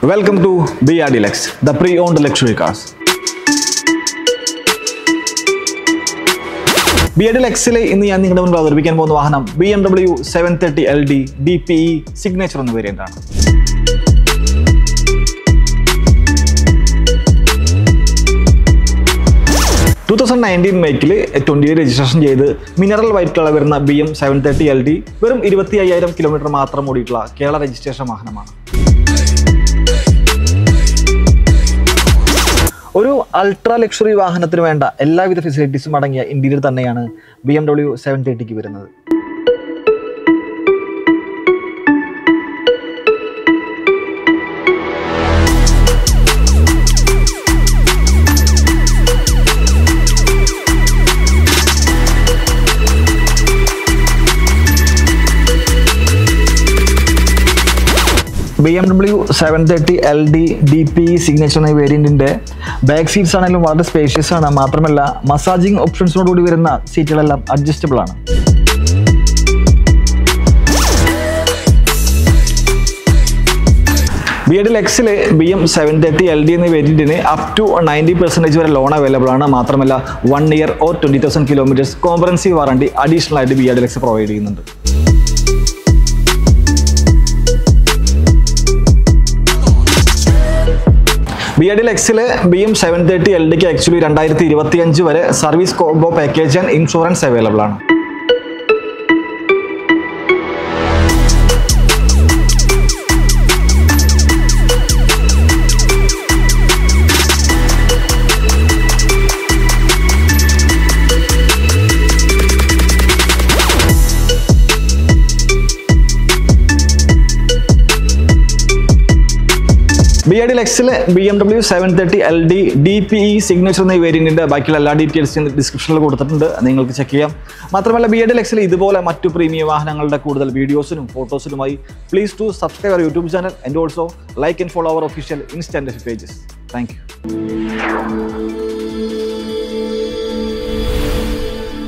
Welcome to BR Deluxe, the pre-owned luxury cars. B AD എക്സിലെ ഇന്ന് ഞാൻ നിങ്ങളുടെ മുൻപിൽ അവതരിപ്പിക്കാൻ പോകുന്ന വാഹനം B M W seven thirty L D D P E signature എന്ന വേരിയന്റ് ആണ് ടൂ തൗസൻഡ് നയൻറ്റീൻ മേക്കിൽ ട്വൻറ്റി രജിസ്ട്രേഷൻ ചെയ്ത് മിനറൽ വൈറ്റ് കളർ വരുന്ന B M seven thirty L D വെറും ഇരുപത്തി അയ്യായിരം കിലോമീറ്റർ മാത്രം ഓടിയിട്ടുള്ള കേരള രജിസ്ട്രേഷൻ വാഹനമാണ് ഒരു അൾട്രാ ലക്ഷറി വാഹനത്തിന് വേണ്ട എല്ലാവിധ ഫെസിലിറ്റീസും അടങ്ങിയ ഇന്റീരിയർ തന്നെയാണ് ബി എം ഡബ്ല്യു സെവൻ തേർട്ടിക്ക് വരുന്നത് B M W seven thirty L D D P signature എന്ന വേരിയന്റിന്റെ ബാക്ക് സീറ്റ്സ് ആണെങ്കിലും വളരെ സ്പേഷ്യസ് ആണ് മാത്രമല്ല മസാജിങ് ഓപ്ഷൻസിനോടുകൂടി വരുന്ന സീറ്റുകളെല്ലാം അഡ്ജസ്റ്റബിൾ ആണ് ബി എഡിൽ എക്സിൽ B M seven thirty L D എന്ന വേരിയന്റിന് അപ് ടു നയൻറ്റി പെർസെൻറ്റേജ് വരെ ലോൺ അവൈലബിൾ ആണ് മാത്രമല്ല one year or twenty thousand kilometres comprehensive warranty additional ആയിട്ട് ബി എഡിൽ എക്സ് പ്രൊവൈഡ് ചെയ്യുന്നുണ്ട് ബി എഡിൽ എക്സിൽ B M seven thirty L ഡിക്ക് ആക്ച്വലി രണ്ടായിരത്തി ഇരുപത്തി അഞ്ച് വരെ service combo package and insurance available ആണ് ബി എ ഡി എക്സിൽ B M W seven thirty L D D P E signature എന്ന വേരിയന്റിന്റെ ബാക്കിയുള്ള എല്ലാ ഡീറ്റെയിൽസും ഡിസ്ക്രിപ്ഷനിൽ കൊടുത്തിട്ടുണ്ട് അത് നിങ്ങൾക്ക് ചെക്ക് ചെയ്യാം മാത്രമല്ല ബി എ ഡി എക്സിൽ ഇതുപോലെ മറ്റു പ്രീമിയം വാഹനങ്ങളുടെ കൂടുതൽ വീഡിയോസിനും ഫോട്ടോസിനുമായി please to subscribe our YouTube channel and also like and follow our official instant pages thank U